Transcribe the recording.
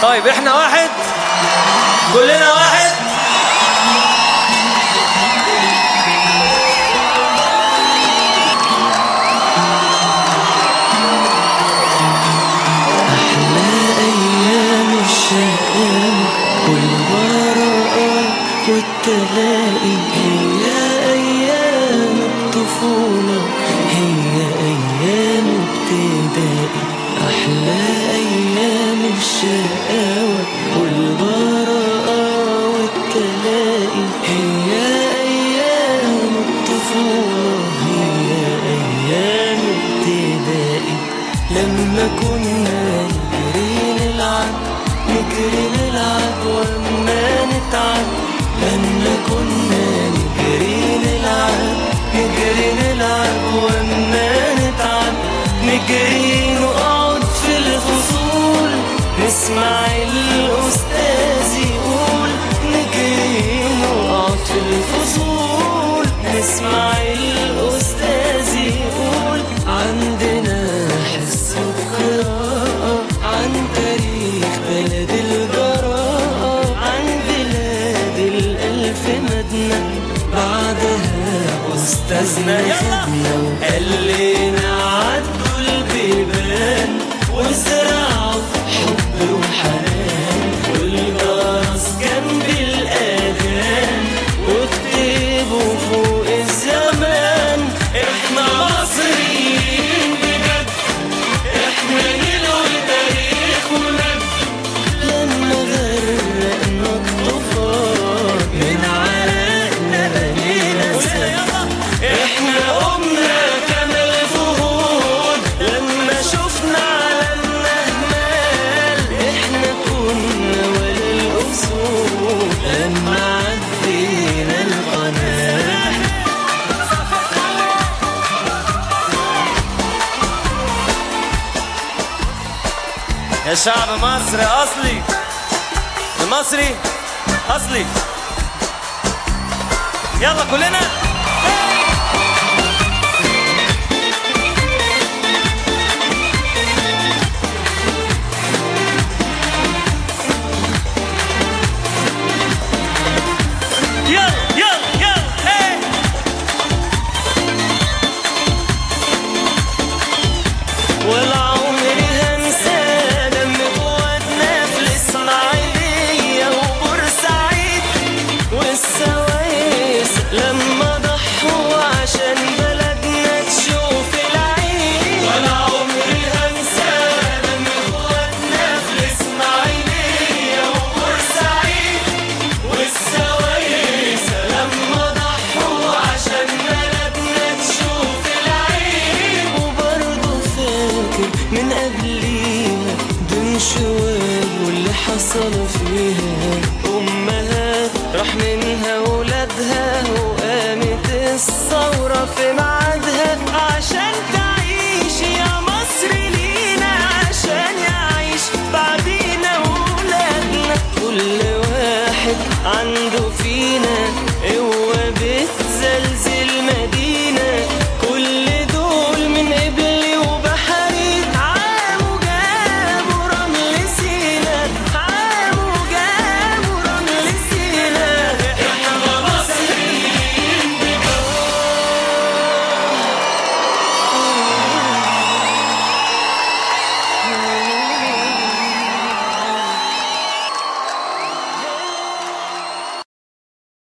طيب احنا واحد كلنا واحد أيام الشقاوة والبراءة والتلاقي هي أيام الطفولة هي أيام ابتدائي أحلى أيام الشقاوة والبراءة والتلاقي هي أيام الطفولة هي أيام ابتدائي لما كنا نجري نلعب نجري نلعب وما نتعب لما كنا نجري نلعب نجري نلعب وما نتعب نجري نقعد في الفصول نسمع الأستاذ يقول نجري نقعد في الفصول نسمع الأستاذ يقول عندنا حس القراءة عن تاريخ بلد الجراءة عن بلاد الألف مدنة بعدها أستاذنا خدنا وقال لنا عدوا البيبان وزرعوا حب وحنان والجرس جنب الأذان واكتبوا فوق الزمان احنا مصريين بجد احنا نلوي تاريخ ولد لما غرقنا الطوفان من عرقنا بنينا سد احنا قمنا كما الفهود لما شفنا عالمنا همال احنا كنا ولا الاسود لما عدينا القناه يا شعب مصر اصلي المصري اصلي يلا كلنا يلا يلا يلا هي ولا عمري هنسى دم قواتنا في الإسماعيلية وبورسعيد والسويس لما ضحوا عشان بلدنا تشوف العيد ولا عمري هنسى دم قواتنا في الإسماعيلية وبورسعيد والسويس لما ضحوا عشان بلدنا تشوف العيد وبرضه فاكر من قبليها دون شوال واللي حصل فيها أمها راح منها ولادها وقامت الثورة في ميعادها عشان تعيش يا مصر لينا عشان يعيش بعدينا ولادنا كل واحد عنده